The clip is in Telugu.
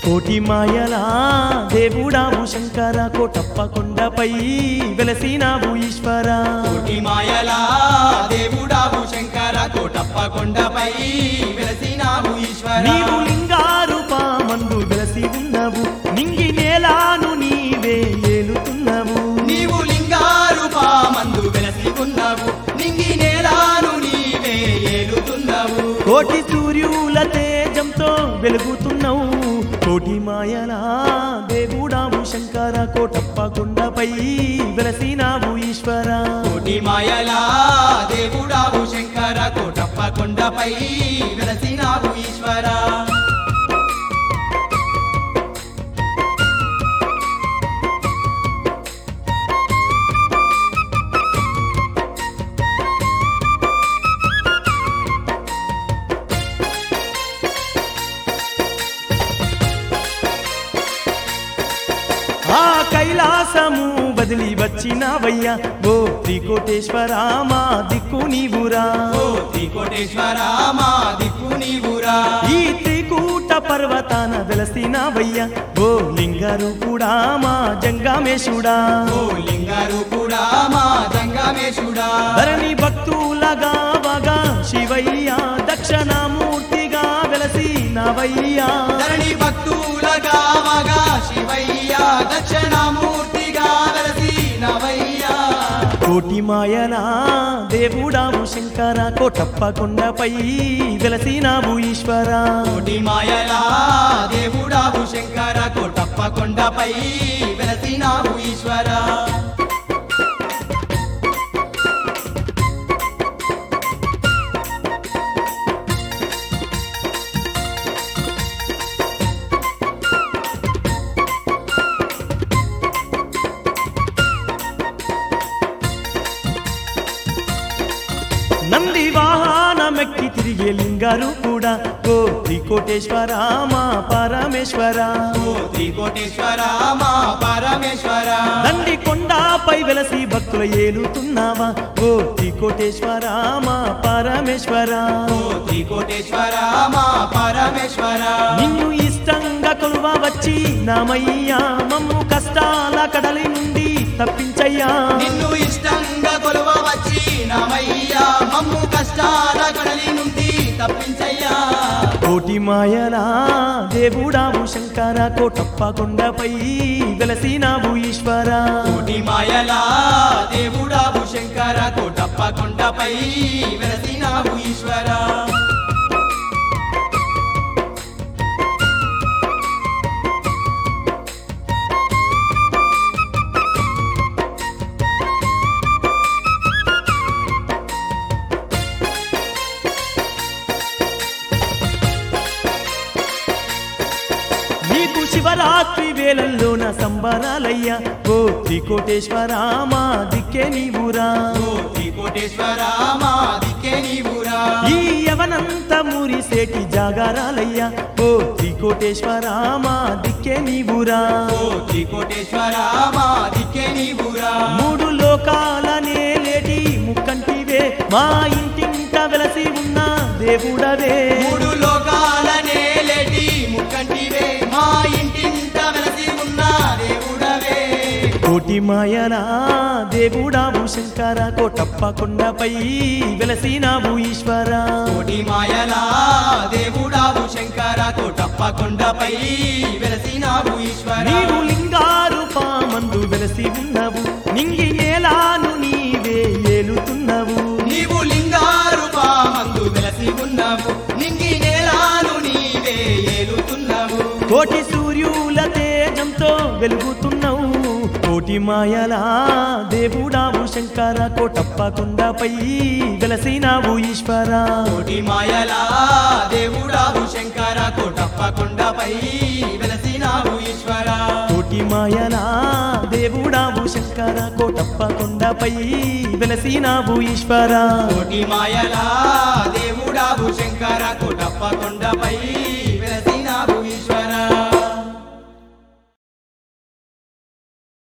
కోటి మాయలా దేవుడావు శంకర కోటప్ప కొండపై వెలసినావు ఈశ్వర కోటి మాయలా దేవుడావు శంకర కోటప్ప కొండపై వెలసినావు ఈశ్వర నీవు లింగారూపా మందు వెలసి ఉన్నవు నింగి నేలాను నీవే ఏలుతున్నవు నీవు లింగారూపా మందు వెలసి ఉన్నావు నింగి నేలాను నీవే ఏలుతున్నావు కోటి సూర్యుల తేజంతో వెలుగుతున్నావు కోటి మాయలా దేవుడావు శంకర కోటప్ప కొండపై వెలసినావు ఈశ్వర కోటి మాయలా దేవుడావు శంకర కోటప్ప కొండపై వెలసినావు ఈశ్వర ఆ కైలాసము బదిలి వచ్చినవయ్యా ఓ త్రికోటేశ్వర మా దిక్కు నీవురా ఓ త్రికోటేశ్వర మా దిక్కు నీవురా ఈ త్రికూట పర్వతాన వెలసినవయ్యా ఓ లింగారు కూడా మా జంగామేశుడా ఓ లింగారు కూడా మా జంగమేశుడా ధరణి భక్తులగా వగా శివయ్య దక్షిణామూర్తిగా వెలసి నవయ్యా ధరణి భక్తులగా మగా శివయ్య దక్షిణామూర్తిగా వెలసి నవయ్యా కోటి మాయలా దేవుడాము శంకర కోటప్ప కొండపై వెలసినావు ఈశ్వర కోటి మాయలా దేవుడావు శంకర కోటప్ప కొండపై వెలసినావు ఈశ్వర నంది వాహనమెక్కి తిరిగే లింగారు కూడా ఓ త్రికోటేశ్వర మా పరమేశ్వర ఓ త్రికోటేశ్వర మా పరమేశ్వర దండి కొండపై వెలసి భక్తుల ఏలుతున్నావా ఓ త్రికోటేశ్వర మా పరమేశ్వర ఓ త్రికోటేశ్వర మా పరమేశ్వర నిన్ను ఇష్టంగా కొలువ వచ్చి నామయ్యా మమ్ము కష్టాల కడలి నుండి తప్పించయ్యా నిన్ను ఇష్టంగా కొలువ వచ్చి నామయ్యా మమ్ము కష్టాల కడలి నుండి తప్పించయ్యా కోటి మాయలా దేవుడావు శంకర కోటప్ప కొండపై వెలసినావు ఈశ్వర కోటి మాయలా దేవుడావు శంకర కోటప్ప కొండపై వెలసినావు ఈశ్వర నీకు శివరాత్రి వేళల్లోన సంబరాలయ్యా ఓ త్రికోటేశ్వర మా దిక్కే నీవురా ఓ త్రికోటేశ్వర మా దిక్కే నీవురా ఈ యవనంత మురిసేటి జాగారాలయ్యా ఓ త్రికోటేశ్వర మా దిక్కే నీవురా ఓ త్రికోటేశ్వర మా దిక్కే నీవురా మూడు లోకాల నేలేటి ముక్కంటివే మా ఇంటింట వెలసి ఉన్న దేవుడవే మూడు లోకాల నేలేటి ముక్కంటివే మా ఇంటింట వెలసి ఉన్న దేవుడవే కోటి మాయలా దేవుడావు శంకర కోటప్ప కొండపై వెలసినావు ఈశ్వర కోటి మాయలా దేవుడావు శంకర కోటప్ప కొండపై వెలసినావు ఈశ్వర నీవు లింగారు పామందు వెలసి ఉన్నవు నింగి నేలాను నీవే ఏలుతున్నవు నీవు లింగారు పామందు వెలసి ఉన్నావు నింగి నేలాను నీవే ఏలుతున్నావు కోటి సూర్యుల తేజంతో వెలుగుతున్నావు కోటి మాయలా దేవుడావు శంకర కోటప్ప కొండపై వెలసినావు ఈశ్వర కోటి మాయలా దేవుడావు శంకర కోటప్ప కొండపై వెలసినావు ఈశ్వర కోటి మాయలా దేవుడావు శంకర కోటప్ప కొండపై వెలసినావు ఈశ్వర కోటి మాయలా దేవుడావు శంకర కోటప్ప కొండ